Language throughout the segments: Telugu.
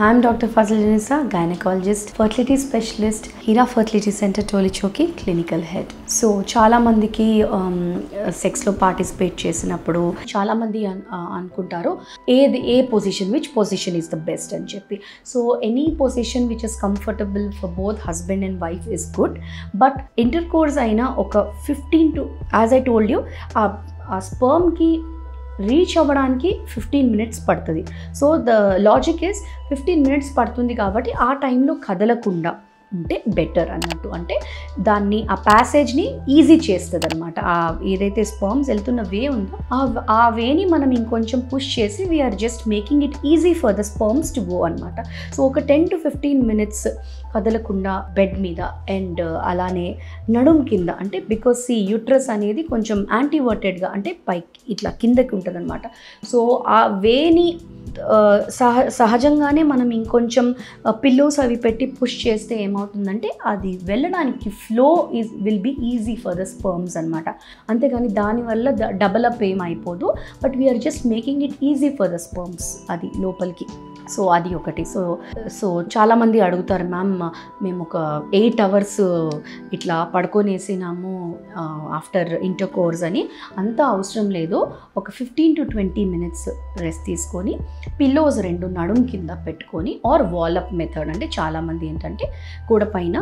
I'm doctor Fazal Janisa gynaecologist fertility specialist Heera fertility centre Tolichowki clinical head so చాలామందికి సెక్స్లో పార్టిసిపేట్ చేసినప్పుడు చాలామంది అన్- ఆ, అనుకుంటారు ఏది ఏ position which position is the best అని చెప్పి so any position which is comfortable for both husband and wife is good but intercourse అయినా ఒక fifteen to as I told you ఆ స్పర్మ్కి రీచ్ అవ్వడానికి ఫిఫ్టీన్ మినిట్స్ పడుతుంది so the logic is fifteen minutes పడుతుంది కాబట్టి ఆ టైంలో కదలకుండా ఉంటే బెటర్ అన్నట్టు అంటే దాన్ని ఆ ప్యాసేజ్ని ఈజీ చేస్తుంది అనమాట ఆ ఏదైతే స్పర్మ్స్ వెళ్తున్న వే ఉందో ఆ ఆ వేని మనం ఇంకొంచెం పుష్ చేసి we're just making it easy for the sperms to go అనమాట సో ఒక టెన్ టు ఫిఫ్టీన్ మినిట్స్ కదలకుండా బెడ్ మీద అండ్ అలానే నడుం కింద అంటే బికాస్ ఈ యూట్రస్ అనేది కొంచెం యాంటీవర్టెడ్గా అంటే పైకి ఇట్లా కిందకి ఉంటుంది అనమాట సో ఆ వేని ఆ, సహ సహజంగానే మనం ఇంకొంచెం పిల్లోస్ అవి పెట్టి పుష్ చేస్తే ఏమవుతుందంటే అది వెళ్ళడానికి flow is will be easy for the sperms అనమాట అంతేగాని దానివల్ల డబల్ అప్ ఏం అయిపోదు but we're just making it easy for the sperms అది లోపలికి సో అది ఒకటి సో సో చాలామంది అడుగుతారు మ్యామ్ మేము ఒక ఎయిట్ అవర్స్ ఇట్లా పడుకొనేసినాము ఆఫ్టర్ ఇంటర్ కోర్స్ అని అంత అవసరం లేదు ఒక fifteen to twenty minutes rest తీసుకొని పిల్లోస్ రెండు నడుం కింద పెట్టుకొని ఆర్ వాలప్ మెథడ్ అంటే చాలామంది ఏంటంటే కూడ పైన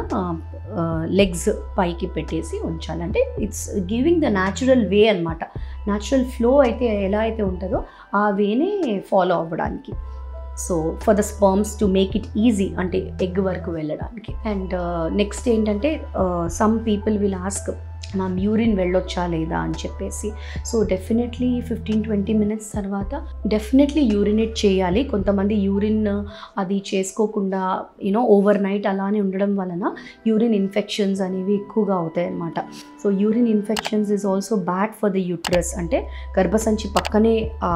లెగ్స్ పైకి పెట్టేసి ఉంచాలంటే it's giving the natural way అనమాట న్యాచురల్ ఫ్లో అయితే ఎలా అయితే ఉంటుందో ఆ వేనే ఫాలో అవ్వడానికి so for the sperms to make it easy అంటే ఎగ్ వరకు వెళ్ళడానికి అండ్ నెక్స్ట్ ఏంటంటే some people will ask ma'am urine వెళ్ళొచ్చా లేదా అని చెప్పేసి so definitely fifteen twenty minutes తర్వాత డెఫినెట్లీ యూరినేట్ చేయాలి కొంతమంది యూరిన్ అది చేసుకోకుండా యూనో ఓవర్ నైట్ అలానే ఉండడం వలన యూరిన్ ఇన్ఫెక్షన్స్ అనేవి ఎక్కువగా అవుతాయి అన్నమాట so urine infections is also bad for the uterus అంటే గర్భసంచి పక్కనే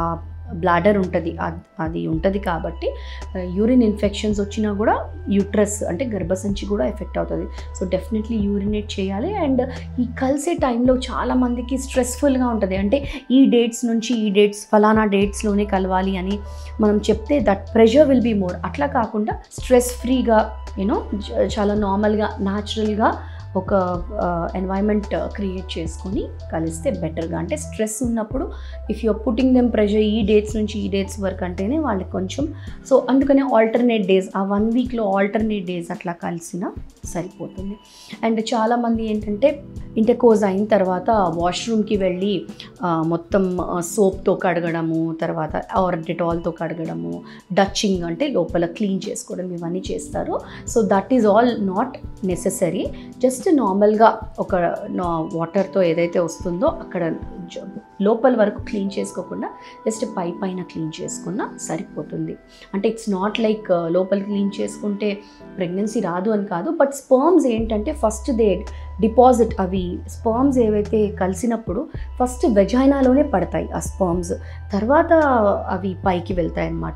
బ్లాడర్ ఉంటుంది అది ఉంటుంది కాబట్టి యూరిన్ ఇన్ఫెక్షన్స్ వచ్చినా కూడా యూట్రస్ అంటే గర్భసంచి కూడా ఎఫెక్ట్ అవుతుంది సో డెఫినెట్లీ యూరినేట్ చేయాలి అండ్ ఈ కలిసే టైంలో చాలామందికి స్ట్రెస్ఫుల్గా ఉంటుంది అంటే ఈ డేట్స్ నుంచి ఈ డేట్స్ ఫలానా డేట్స్లోనే కలవాలి అని మనం చెప్తే that pressure will be more అట్లా కాకుండా స్ట్రెస్ ఫ్రీగా యూనో చాలా నార్మల్గా న్యాచురల్గా ఒక ఎన్వైరన్మెంట్ క్రియేట్ చేసుకొని కలిస్తే బెటర్గా అంటే స్ట్రెస్ ఉన్నప్పుడు if you're putting them pressure ఈ డేట్స్ నుంచి ఈ డేట్స్ వరకు అంటేనే వాళ్ళకి కొంచెం సో అందుకనే ఆల్టర్నేట్ డేస్ ఆ వన్ వీక్లో ఆల్టర్నేట్ డేస్ అట్లా కలిసినా సరిపోతుంది అండ్ చాలామంది ఏంటంటే ఇంటర్కోజ్ అయిన తర్వాత వాష్రూమ్కి వెళ్ళి ఆ, మొత్తం సోప్తో కడగడము తర్వాత ఆర్ డెటాల్తో కడగడము డచ్చింగ్ అంటే లోపల క్లీన్ చేసుకోవడం ఇవన్నీ చేస్తారు so that is all not necessary just నార్మల్గా ఒక వాటర్తో ఏదైతే వస్తుందో అక్కడ జ- లోపల వరకు క్లీన్ చేసుకోకుండా జస్ట్ పై పైన క్లీన్ చేసుకున్నా సరిపోతుంది అంటే ఇట్స్ నాట్ లైక్ లోపల క్లీన్ చేసుకుంటే ప్రెగ్నెన్సీ రాదు అని కాదు బట్ స్పర్మ్స్ ఏంటంటే ఫస్ట్ దే డిపాజిట్ అవి స్పర్మ్స్ ఏవైతే కలిసినప్పుడు ఫస్ట్ వెజైనాలోనే పడతాయి ఆ స్పర్మ్స్ తర్వాత అవి పైకి వెళ్తాయి అన్నమాట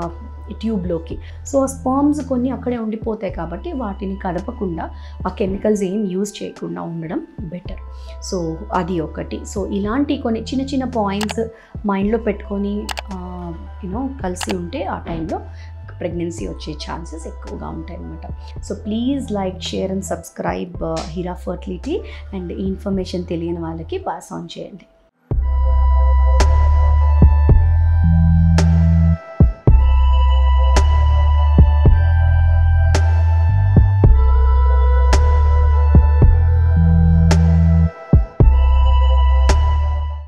ట్యూబ్లోకి సో ఆ స్పర్మ్స్ కొన్ని అక్కడే ఉండిపోతాయి కాబట్టి వాటిని కదపకుండా ఆ కెమికల్స్ ఏం యూజ్ చేయకుండా ఉండడం బెటర్ సో అది ఒకటి సో ఇలాంటి కొన్ని చిన్న చిన్న పాయింట్స్ మైండ్లో పెట్టుకొని యూనో కలిసి ఉంటే ఆ టైంలో ప్రెగ్నెన్సీ వచ్చే ఛాన్సెస్ ఎక్కువగా ఉంటాయి అన్నమాట so please like share and subscribe Heera fertility and ఈ ఇన్ఫర్మేషన్ తెలియని వాళ్ళకి పాస్ ఆన్ చేయండి